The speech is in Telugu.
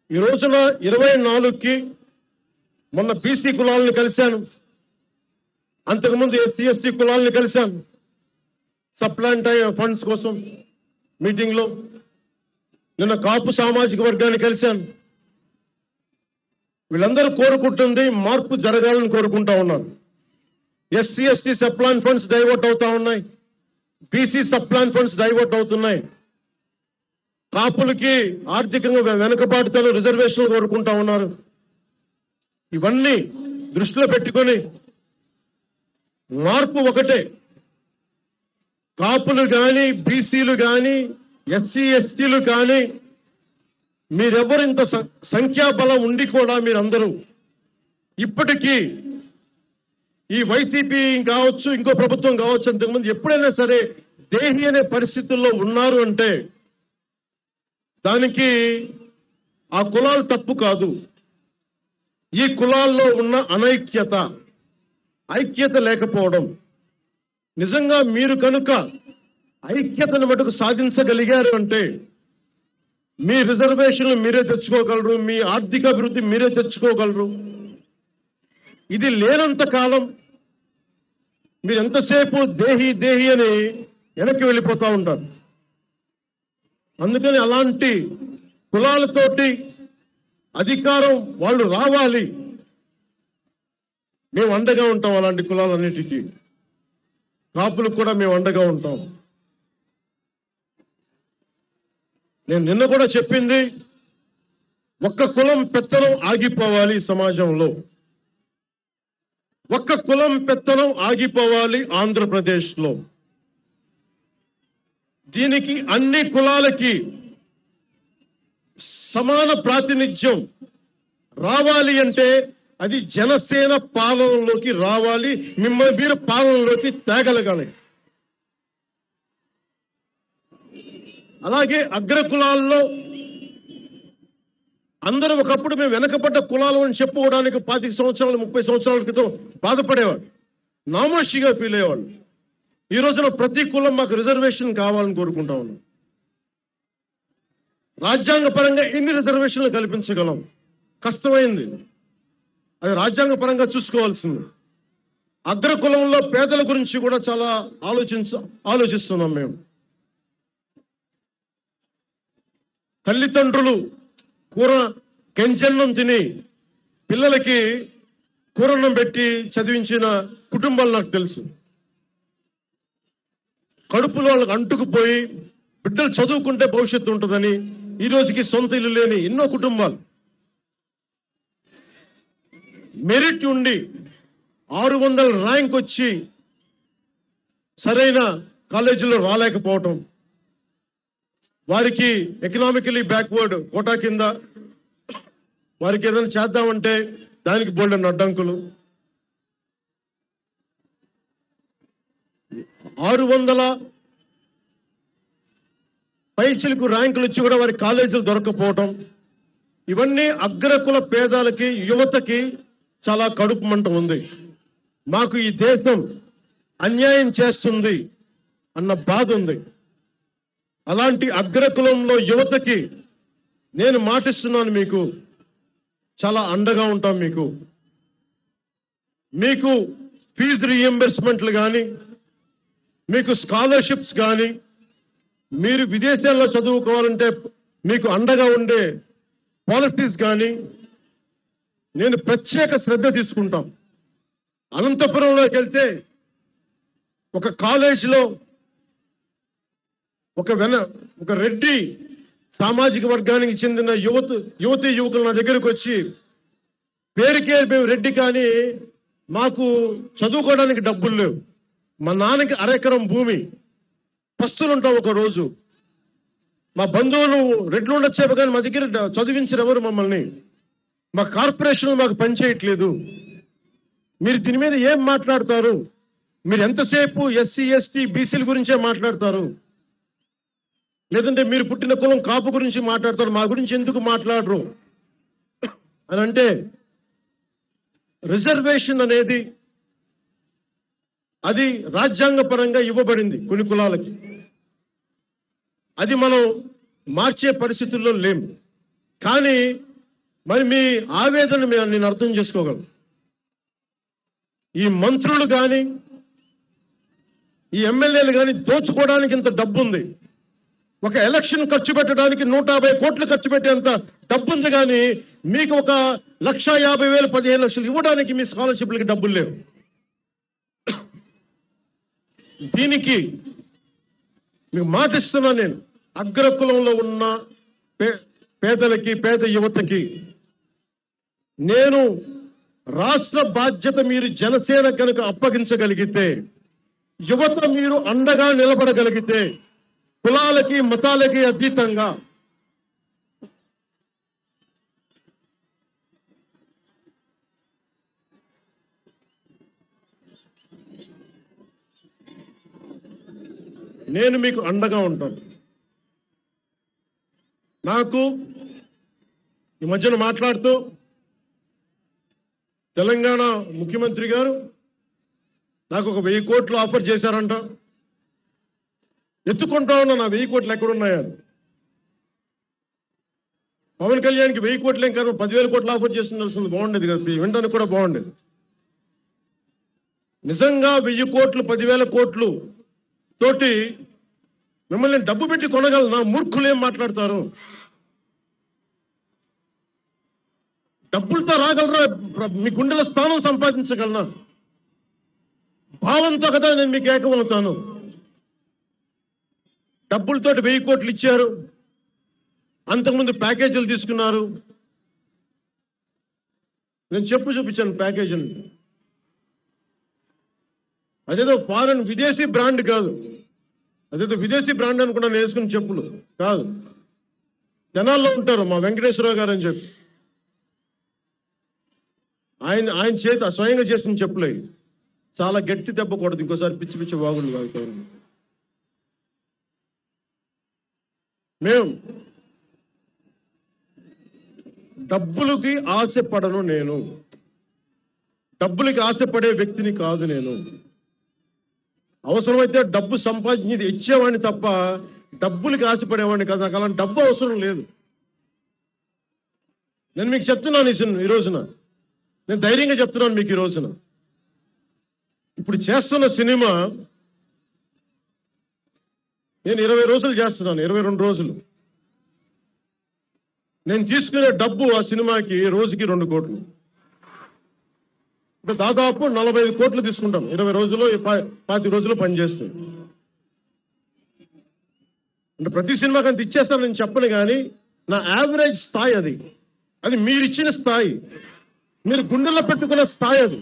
ఈ రోజున ఇరవై నాలుగుకి మొన్న బీసీ కులాలను కలిశాను అంతకుముందు ఎస్సీ ఎస్టీ కులాలను కలిశాను సప్లాంట్ ఫండ్స్ కోసం మీటింగ్ లో నిన్న కాపు సామాజిక వర్గాన్ని కలిశాను వీళ్ళందరూ కోరుకుంటుంది మార్పు జరగాలని కోరుకుంటా ఉన్నారు SC ST sub plan funds divert అవుతా ఉన్నాయి బీసీ సప్లాన్ ఫండ్స్ డైవర్ట్ అవుతున్నాయి కాపులకి ఆర్థికంగా వెనుకబాటుతో రిజర్వేషన్లు కోరుకుంటా ఉన్నారు ఇవన్నీ దృష్టిలో పెట్టుకొని మార్పు ఒకటే కాపులు గాని బీసీలు గాని ఎస్సీ ఎస్టీలు కానీ మీరెవరు ఇంత స- సంఖ్యాబలం ఉండి కూడా మీరందరూ ఇప్పటికీ ఈ వైసీపీ కావచ్చు ఇంకో ప్రభుత్వం కావచ్చు అంతకుముందు ఎప్పుడైనా సరే దేహి అనే పరిస్థితుల్లో ఉన్నారు అంటే దానికి ఆ కులాలు తప్పు కాదు ఈ కులాల్లో ఉన్న అనైక్యత ఐక్యత లేకపోవడం నిజంగా మీరు కనుక ఐక్యతను మటుకు సాధించగలిగారు అంటే మీ రిజర్వేషన్లు మీరే తెచ్చుకోగలరు మీ ఆర్థిక అభివృద్ధి మీరే తెచ్చుకోగలరు ఇది లేనంత కాలం మీరు ఎంతసేపు దేహి దేహి అని వెనక్కి వెళ్ళిపోతా ఉంటారు అందుకని అలాంటి కులాలతోటి అధికారం వాళ్ళు రావాలి మేము అండగా ఉంటాం అలాంటి కులాలన్నిటికీ కాపులకు కూడా మేము అండగా ఉంటాం నేను నిన్న కూడా చెప్పింది ఒక్క కులం పెత్తనం ఆగిపోవాలి ఈ సమాజంలో ఒక్క కులం పెత్తనం ఆగిపోవాలి ఆంధ్రప్రదేశ్లో దీనికి అన్ని కులాలకి సమాన ప్రాతినిధ్యం రావాలి అంటే అది జనసేన పాలనలోకి రావాలి మిమ్మల్ని మీరు పాలనలోకి తేగలగాలి అలాగే అగ్ర కులాల్లో అందరూ ఒకప్పుడు మేము వెనకబడ్డ కులాలు అని చెప్పుకోవడానికి పాతిక సంవత్సరాలు ముప్పై సంవత్సరాల క్రితం బాధపడేవాడు నామోషిగా ఫీల్ అయ్యేవాళ్ళు ఈ రోజున ప్రతి కులం మాకు రిజర్వేషన్ కావాలని కోరుకుంటా ఉన్నాం రాజ్యాంగ పరంగా ఎన్ని రిజర్వేషన్లు కల్పించగలం కష్టమైంది అది రాజ్యాంగ పరంగా చూసుకోవాల్సింది అగ్ర కులంలో పేదల గురించి కూడా చాలా ఆలోచించ ఆలోచిస్తున్నాం మేము తల్లిదండ్రులు కూర కెంచన్నం తిని పిల్లలకి కూరన్నం పెట్టి చదివించిన కుటుంబాలు నాకు తెలుసు కడుపులో వాళ్ళకి అంటుకుపోయి బిడ్డలు చదువుకుంటే భవిష్యత్తు ఉంటుందని ఈ రోజుకి సొంత ఇల్లు లేని ఎన్నో కుటుంబాలు మెరిట్ ఉండి ఆరు వందల ర్యాంక్ వచ్చి సరైన కాలేజీలో రాలేకపోవటం వారికి ఎకనామికలీ బ్యాక్వర్డ్ కోటా కింద వారికి ఏదైనా చేద్దామంటే దానికి బోల్డెన్ అడ్డంకులు ఆరు వందల పైచిలకు ర్యాంకులు ఇచ్చి కూడా వారి కాలేజీలు దొరకపోవటం ఇవన్నీ అగ్రకుల పేదాలకి యువతకి చాలా కడుపు మంట ఉంది మాకు ఈ దేశం అన్యాయం చేస్తుంది అన్న బాధ ఉంది అలాంటి అగ్రకులంలో యువతకి నేను మాటిస్తున్నాను మీకు చాలా అండగా ఉంటాం మీకు మీకు ఫీజు రీఎంబర్స్మెంట్లు కానీ మీకు స్కాలర్షిప్స్ కానీ మీరు విదేశాల్లో చదువుకోవాలంటే మీకు అండగా ఉండే పాలసీస్ కానీ నేను ప్రత్యేక శ్రద్ధ తీసుకుంటాం అనంతపురంలోకి వెళ్తే ఒక కాలేజీలో ఒక వెన ఒక రెడ్డి సామాజిక వర్గానికి చెందిన యువత యువతి యువకులు నా దగ్గరకు వచ్చి పేరుకే మేము రెడ్డి కానీ మాకు చదువుకోవడానికి డబ్బులు లేవు మా నాన్నకి అరెకరం భూమి పస్తులు ఉంటాం ఒక రోజు మా బంధువులు రెడ్లు ఉండొచ్చేపు కానీ మా దగ్గర చదివించరు ఎవరు మమ్మల్ని మా కార్పొరేషన్ మాకు పనిచేయట్లేదు మీరు దీని మీద ఏం మాట్లాడతారు మీరు ఎంతసేపు ఎస్సీ ఎస్టీ బీసీల గురించే మాట్లాడతారు లేదంటే మీరు పుట్టిన కులం కాపు గురించి మాట్లాడతారు మా గురించి ఎందుకు మాట్లాడరు అని అంటే రిజర్వేషన్ అనేది అది రాజ్యాంగ పరంగా ఇవ్వబడింది కొన్ని కులాలకి అది మనం మార్చే పరిస్థితుల్లో లేము కానీ మరి మీ ఆవేదన మీ- నేను అర్థం చేసుకోగలను ఈ మంత్రులు కానీ ఈ ఎమ్మెల్యేలు కానీ దోచుకోవడానికి ఇంత డబ్బు ఉంది ఒక ఎలక్షన్ ఖర్చు పెట్టడానికి నూట యాభై కోట్లు ఖర్చు పెట్టేంత డబ్బు ఉంది కానీ మీకు ఒక లక్ష యాభై వేలు పదిహేను లక్షలు ఇవ్వడానికి మీ స్కాలర్షిప్లకి డబ్బులు లేవు దీనికి మీకు మాట ఇస్తున్నా నేను అగ్రకులంలో ఉన్న పే- పేదలకి పేద యువతకి నేను రాష్ట్ర బాధ్యత మీరు జనసేన కనుక అప్పగించగలిగితే యువత మీరు అండగా నిలబడగలిగితే కులాలకి మతాలకి అతీతంగా నేను మీకు అండగా ఉంటాను నాకు ఈ మధ్యన మాట్లాడుతూ తెలంగాణ ముఖ్యమంత్రి గారు నాకు ఒక వెయ్యి కోట్లు ఆఫర్ చేశారంట ఎత్తుకుంటా ఉన్నా నా వెయ్యి కోట్లు ఎక్కడున్నాయా పవన్ కళ్యాణ్కి వెయ్యి కోట్లు ఏం కాదు పదివేల కోట్లు ఆఫర్ చేస్తుండాల్సింది బాగుండేది కదా వినడానికి కూడా బాగుండేది నిజంగా వెయ్యి కోట్లు పదివేల కోట్లు తోటి మిమ్మల్ని డబ్బు పెట్టి కొనగలనా మూర్ఖులు ఏం మాట్లాడతారు డబ్బులతో రాగలరా ప్ర- మీ గుండెల స్థానం సంపాదించగలనా భావంతో కదా నేను మీకు ఏకమవుతాను డబ్బులతోటి వెయ్యి కోట్లు ఇచ్చారు అంతకుముందు ప్యాకేజీలు తీసుకున్నారు నేను చెప్పు చూపించాను ప్యాకేజీలు అదేదో ఫారెన్ విదేశీ బ్రాండ్ కాదు అదేదో విదేశీ బ్రాండ్ అనుకున్నా నేను వేసుకున్న చెప్పులు కాదు జనాల్లో ఉంటారు మా వెంకటేశ్వరరావు గారు అని చెప్పి ఆయన ఆయన చేత స్వయంగా చేసిన చెప్పులే ఇవి. చాలా గట్టి దెబ్బ కొడదు ఇంకోసారి పిచ్చి పిచ్చి వాగులు వాగుతారు మేము డబ్బులకి ఆశపడను నేను డబ్బులకి ఆశపడే వ్యక్తిని కాదు నేను అవసరమైతే డబ్బు సంపాదించి ఇచ్చేవాడిని తప్ప డబ్బులకి ఆశపడేవాడిని కాదు నాకు అలాంటి డబ్బు అవసరం లేదు నేను మీకు చెప్తున్నాను ఈ సిన్- ఈ రోజున నేను ధైర్యంగా చెప్తున్నాను మీకు ఈ రోజున ఇప్పుడు చేస్తున్న సినిమా నేను ఇరవై రోజులు చేస్తున్నాను ఇరవై రెండు రోజులు నేను తీసుకునే డబ్బు ఆ సినిమాకి రోజుకి రెండు కోట్లు అంటే దాదాపు నలభై ఐదు కోట్లు తీసుకుంటాం ఇరవై రోజులు పా- పాతి రోజులు పనిచేస్తే అంటే ప్రతి సినిమాకి అంత ఇచ్చేస్తాను నేను చెప్పను కానీ నా యావరేజ్ స్థాయి అది అది మీరు ఇచ్చిన స్థాయి మీరు గుండెల్లో పెట్టుకున్న స్థాయి అది